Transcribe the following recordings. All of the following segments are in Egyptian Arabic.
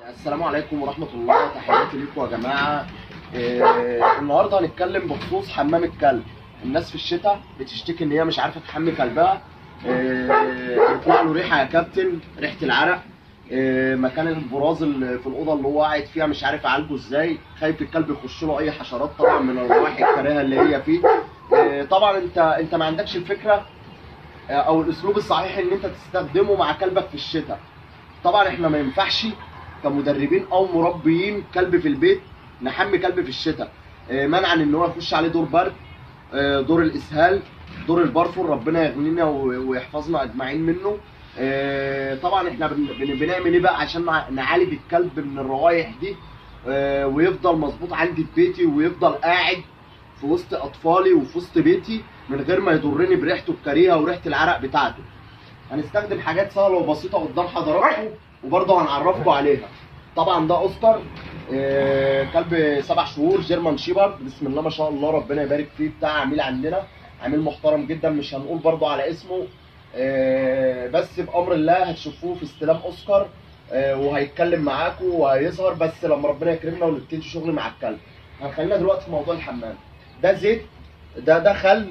السلام عليكم ورحمة الله تحياتي لكم يا جماعة آه، النهاردة هنتكلم بخصوص حمام الكلب الناس في الشتاء بتشتكي ان هي مش عارفة تحمي كلبها آه، يطلع له ريحة يا كابتن ريحة العرق آه، مكان البراز اللي في الأوضة اللي هو قاعد فيها مش عارف يعالجه ازاي خايف الكلب يخش له أي حشرات طبعا من الروائح الكريهة اللي هي فيه آه، طبعا انت انت ما عندكش الفكرة آه، او الاسلوب الصحيح ان انت تستخدمه مع كلبك في الشتاء طبعا احنا ما ينفعش كمدربين او مربيين كلب في البيت نحمي كلب في الشتاء آه، منعا ان هو يخش عليه دور برد آه، دور الاسهال دور البرفور ربنا يغنينا و- ويحفظنا اجمعين منه آه، طبعا احنا بن- بن- بنعمل ايه بقى عشان نع- نعالج الكلب من الروائح دي آه، ويفضل مظبوط عندي في بيتي ويفضل قاعد في وسط اطفالي وفي وسط بيتي من غير ما يضرني بريحته الكريهه وريحه العرق بتاعته هنستخدم حاجات سهله وبسيطه قدام حضراتكم وبرضه هنعرفكم عليها طبعا ده اوسكار آه، كلب سبع شهور جيرمان شيبرد بسم الله ما شاء الله ربنا يبارك فيه بتاع عميل عندنا عميل محترم جدا مش هنقول برضه على اسمه آه، بس بامر الله هتشوفوه في استلام اوسكار آه، وهيتكلم معاكم وهيظهر بس لما ربنا يكرمنا ونبتدي شغل مع الكلب هنخلينا دلوقتي في موضوع الحمام ده زيت ده ده خل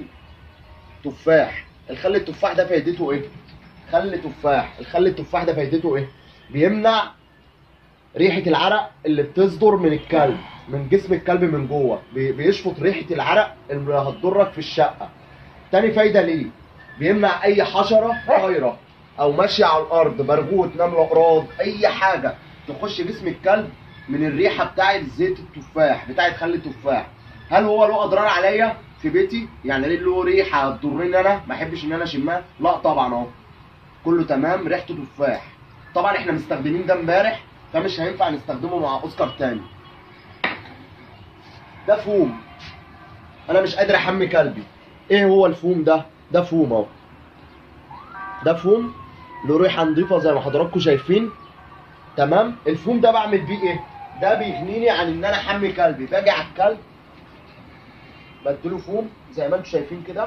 تفاح الخل التفاح ده فايدته ايه خل تفاح الخل التفاح ده فايدته ايه بيمنع ريحه العرق اللي بتصدر من الكلب من جسم الكلب من جوه بي- بيشفط ريحه العرق اللي هتضرك في الشقه تاني فايده ليه بيمنع اي حشره طايره او ماشيه على الارض برغوت نمله قراض اي حاجه تخش جسم الكلب من الريحه بتاعه زيت التفاح بتاعه خل التفاح هل هو له اضرار عليا في بيتي يعني ليه له ريحه هتضرني انا ما احبش ان انا اشمها لا طبعا اهو كله تمام ريحته تفاح طبعا احنا مستخدمين ده امبارح فمش هينفع نستخدمه مع اوسكار تاني ده فوم انا مش قادر احمي كلبي ايه هو الفوم ده ده فوم اهو ده فوم له ريحه نظيفه زي ما حضراتكم شايفين تمام الفوم ده بعمل بيه ايه ده بيغنيني عن ان انا احمي كلبي باجي على الكلب بديله فوم زي ما انتم شايفين كده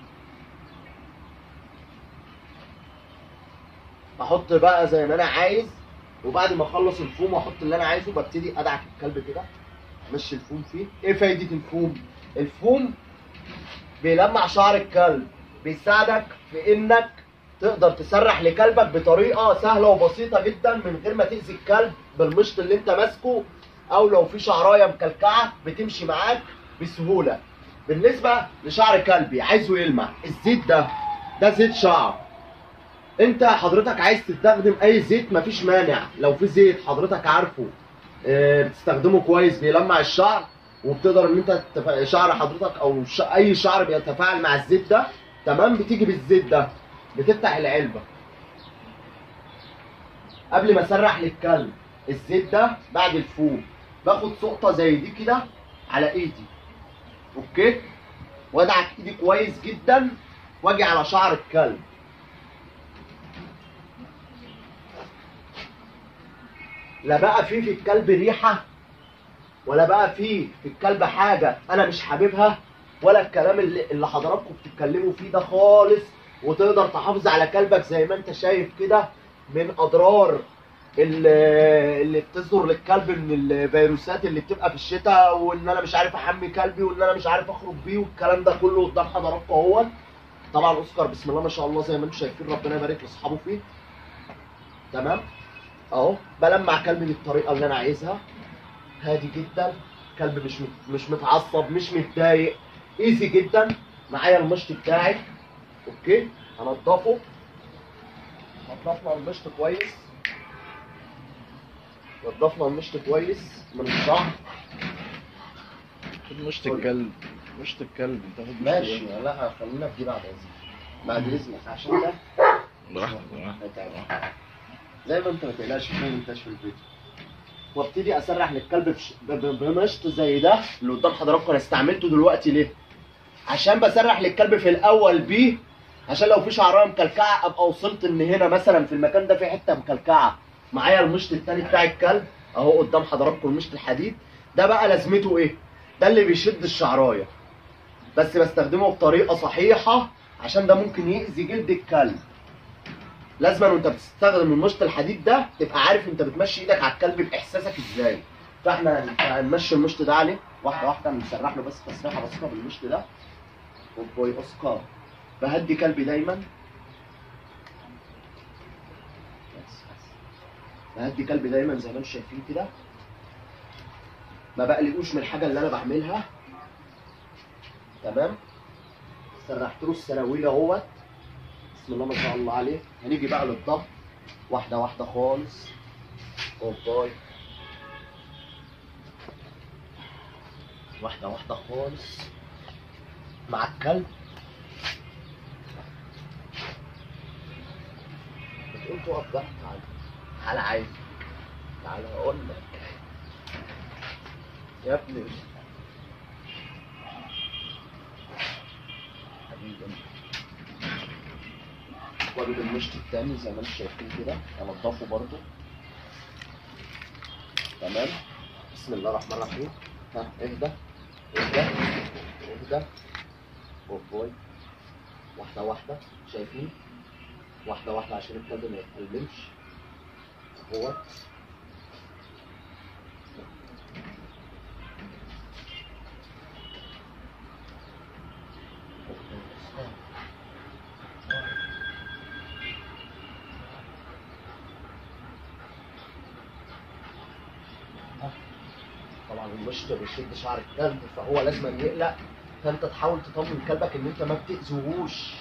احط بقى زي ما انا عايز وبعد ما اخلص الفوم واحط اللي انا عايزه ببتدي ادعك الكلب كده امشي الفوم فيه ايه فايده الفوم الفوم بيلمع شعر الكلب بيساعدك في انك تقدر تسرح لكلبك بطريقه سهله وبسيطه جدا من غير ما تاذي الكلب بالمشط اللي انت ماسكه او لو في شعرايه مكلكعه بتمشي معاك بسهوله بالنسبه لشعر كلبي عايزه يلمع الزيت ده ده زيت شعر انت حضرتك عايز تستخدم اي زيت مفيش مانع لو في زيت حضرتك عارفه اه، بتستخدمه كويس بيلمع الشعر وبتقدر ان انت تف- شعر حضرتك او ش... اي شعر بيتفاعل مع الزيت ده تمام بتيجي بالزيت ده بتفتح العلبه قبل ما اسرح للكلب الزيت ده بعد الفوم باخد سقطه زي دي كده على ايدي اوكي وادعك ايدي كويس جدا واجي على شعر الكلب لا بقى في في الكلب ريحه ولا بقى في في الكلب حاجه انا مش حاببها ولا الكلام اللي, اللي حضراتكم بتتكلموا فيه ده خالص وتقدر تحافظ على كلبك زي ما انت شايف كده من اضرار اللي, اللي بتصدر للكلب من الفيروسات اللي بتبقى في الشتاء وان انا مش عارف احمي كلبي وان انا مش عارف اخرج بيه والكلام ده كله قدام حضراتكم اهوت طبعا اوسكار بسم الله ما شاء الله زي ما انتم شايفين ربنا يبارك لاصحابه فيه تمام اهو بلمع كلبي بالطريقه اللي انا عايزها هادي جدا كلب مش مت- مش متعصب مش متضايق ايزي جدا معايا المشط بتاعي اوكي هنضفه نضفنا المشط كويس نضفنا المشط كويس من الشعر خد مشط الكلب مشط الكلب انت خد مشط ماشي الكلب. لا خلينا في دي بعد اذنك بعد اذنك عشان ده براحتك براحتك هيتعب. زي ما انت ما تقلقش فيه ما انتش في البيت وابتدي اسرح للكلب بش- ب- ب- بمشط زي ده اللي قدام حضراتكم انا استعملته دلوقتي ليه؟ عشان بسرح للكلب في الاول بيه عشان لو في شعرايه مكلكعه ابقى وصلت ان هنا مثلا في المكان ده في حته مكلكعه معايا المشط التاني بتاع الكلب اهو قدام حضراتكم المشط الحديد ده بقى لازمته ايه؟ ده اللي بيشد الشعرايه بس بستخدمه بطريقه صحيحه عشان ده ممكن يأذي جلد الكلب لازم وانت بتستخدم المشط الحديد ده تبقى عارف انت بتمشي ايدك على الكلب باحساسك ازاي فاحنا هن- هنمشي المشط ده عليه واحده واحده نسرح له بس تسريحه بسيطه بالمشط ده وبوي اوسكار بهدي كلبي دايما بس بس بهدي كلبي دايما زي ما انتم شايفين كده ما بقلقوش من الحاجه اللي انا بعملها تمام سرحت له السراويل اهوت بسم الله ما شاء الله عليه هنيجي بقى للضغط واحده واحده خالص اوباي واحده واحده خالص مع الكلب بتقول تقف بقى تعالى تعالى عايز تعالى اقول لك يا ابني حبيبي واجيب المشط التاني زي ما انتم شايفين كده انضفه برضو تمام بسم الله الرحمن الرحيم ها اهدى اهدى اهدى اوه بوي واحدة واحدة شايفين واحدة واحدة عشان الكلب ما يتكلمش هو طبعا المشط بيشد شعر الكلب فهو لازم يقلق فانت تحاول تطمن كلبك ان انت ما بتأذيهوش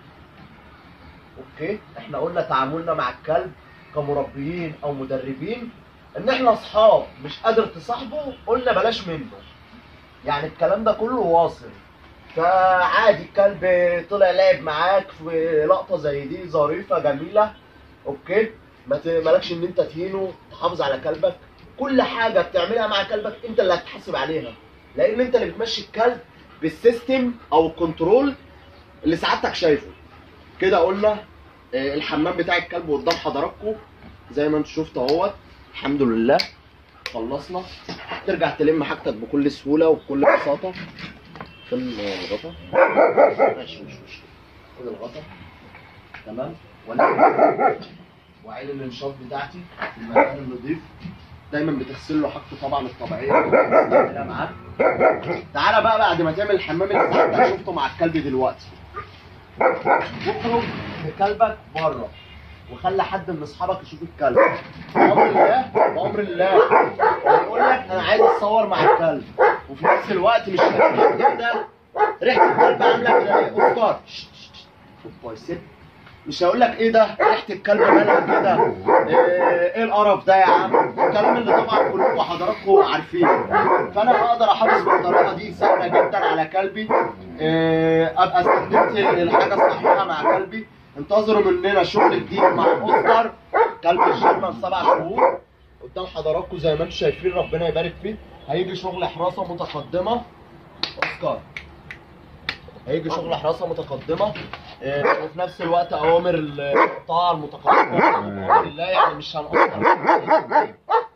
اوكي احنا قلنا تعاملنا مع الكلب كمربيين او مدربين ان احنا اصحاب مش قادر تصاحبه قلنا بلاش منه يعني الكلام ده كله واصل فعادي الكلب طلع لعب معاك في لقطه زي دي ظريفه جميله اوكي ما ت- مالكش ان انت تهينه تحافظ على كلبك كل حاجه بتعملها مع كلبك انت اللي هتحاسب عليها لان انت اللي بتمشي الكلب بالسيستم او الكنترول اللي سعادتك شايفه كده قلنا آه، الحمام بتاع الكلب قدام حضراتكم زي ما انتم شفتوا اهوت الحمد لله خلصنا ترجع تلم حاجتك بكل سهوله وبكل بساطه فين الغطا ماشي مش مش خد الغطا تمام وانا وعين الانشاط بتاعتي في المكان النظيف دايما بتغسل له حاجته طبعا الطبيعيه بتعملها معاه تعالى بقى بعد ما تعمل الحمام اللي ساعتك شفته مع الكلب دلوقتي اخرج بكلبك بره وخلي حد من اصحابك يشوف الكلب بامر الله بامر الله هيقول لك انا عايز اتصور مع الكلب وفي نفس الوقت مش هتقول ايه ده ريحه الكلب عامله كده ايه اوسكار شت، شت، شت. اوباي ست مش هقول لك ايه ده ريحه الكلب مالها كده ايه إيه القرف ده يا عم الكلام اللي طبعا كلكم حضراتكم عارفينه فانا اقدر احافظ بالطريقه دي سهله جدا على كلبي إيه ابقى استخدمت الحاجه الصحيحه مع كلبي انتظروا مننا شغل جديد مع اوسكار كلب الجيرمان سبع شهور قدام حضراتكم زي ما انتم شايفين ربنا يبارك فيه هيجي شغل حراسه متقدمه اوسكار هيجي شغل حراسه متقدمه آه، وفي نفس الوقت اوامر القطاع المتقدمه بامر الله يعني مش هنقصر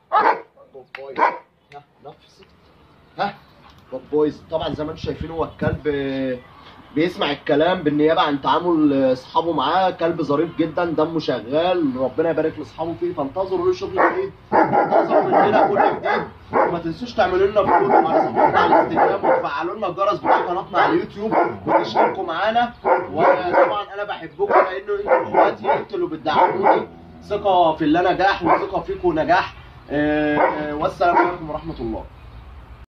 ها نفس ها بوب بويز طبعا زي ما انتم شايفين هو الكلب آه، بيسمع الكلام بالنيابه عن تعامل آه، اصحابه معاه كلب ظريف جدا دمه شغال ربنا يبارك لاصحابه فيه فانتظروا له شغل جديد انتظروا مننا كل جديد وما تنسوش تعملوا لنا فولو على صفحتنا على الانستجرام وتفعلوا لنا الجرس بتاع قناتنا على اليوتيوب وتشتركوا معانا وطبعا انا بحبكم لانه انتوا اخواتي انتوا اللي بتدعموني ثقه في اللي نجاح وثقه فيكم نجاح آه، آه، والسلام عليكم ورحمه الله